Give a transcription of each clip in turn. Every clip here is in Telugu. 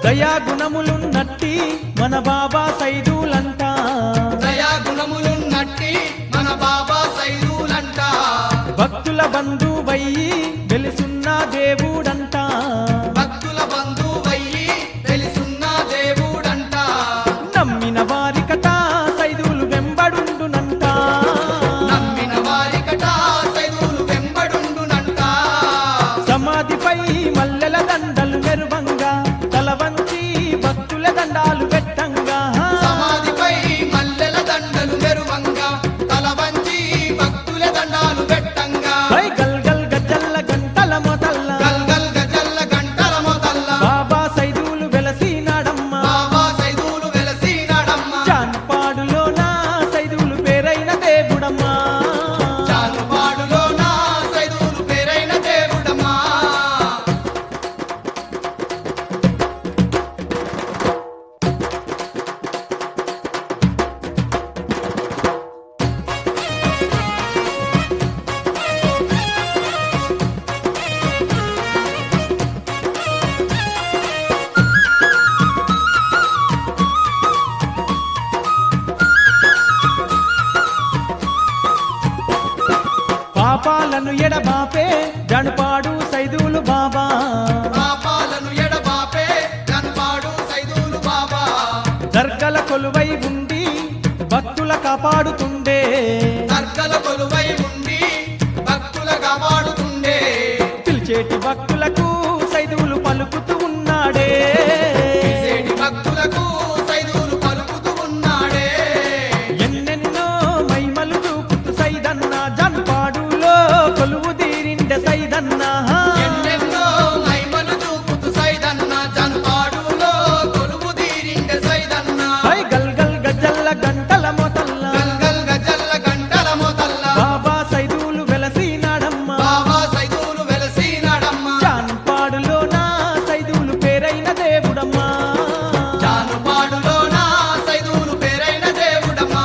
దయా గుణములున్నట్టి మన బాబా సైదులంట దయా గుణములున్నట్టి మన బాబా సైదులంట భక్తుల బంధువయ్యి వెలుసున్న దేవుడంట భక్తుల బంధువయ్యి తెలుసున్న దేవుడంట నమ్మిన వారికట సైదులు వెంబడుండునంట నమ్మిన వారికట సైదులు వెంబడుండునంట సమాధిపై మల్లెల దండలు మెరువంగా తల వంచి భక్తుల దండాలు పెట్టంగా సమాధిపై మల్లెల దండలు మెరువంగా తల వంచి భక్తుల దండాలు పెట్టంగా హై గల్ గల్ గజ్జల్ల గంటల మొదల్ల గల్గల్ గజల్ల గంటల మొదల్ల బాబా సైదులు వెలసినాడమ్మా బాబా సైదులు వెలసినాడమ్మా జాన్పాడులో నా సైదులు పేరైన దేవుడమ్మా జానుపాడులో నా సైదులు పేరైన దేవుడమ్మా పాపాలను ఎడబాపే జణపాడు సైదులు బాబా పాపాలను ఎడబాపే కనపాడు సైదులు బాబా దర్గల కొలువై ఉండి భక్తుల కాపాడుతుండే దర్గల కొలువై ఉండి భక్తుల కాపాడుతుండే పిలిచేటి భక్తులకు సైదులు పలుకుతూ ఉన్నాడే పిలిచేటి భక్తులకు సైదులు పలుకుతూ ఉన్నాడే ఎన్నెన్నో మైమలు చూపుతూ సైదన్న జన్పాడులో కొలువు తీరిండే సైదన్న ఎన్నెన్నో మహిమలు చూపుతూ సైదన్న జన్పాడులో కొలువు తీరిండే సైదన్న హై గల్ గల్ గజ్జల్ల గంటల మొదల్ల గల్గల్ గజల్ల గంటల మొదల్ల బాబా సైదులు వెలసినాడమ్మా బాబా సైదులు వెలసినాడమ్మా జాన్పాడులో నా సైదులు పేరైన దేవుడమ్మా జానుపాడులో నా సైదులు పేరైన దేవుడమ్మా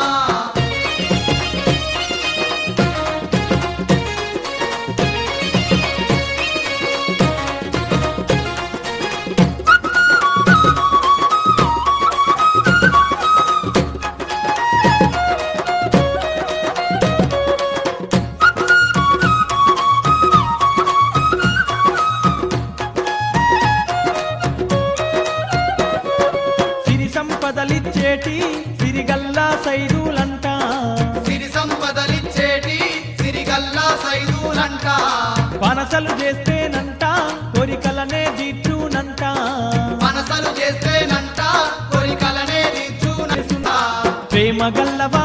సిరి సంపదలిచ్చేటి సిరిగల్లా సైదులంట సిరి సంపదలిచ్చేటి సిరిగల్లా సైదులంట పనసలు చేస్తేనంట కోరికలనే తీర్చునంట మనసలు చేస్తేనంట కోరికలనే తీర్చునంట ప్రేమ గల్లవా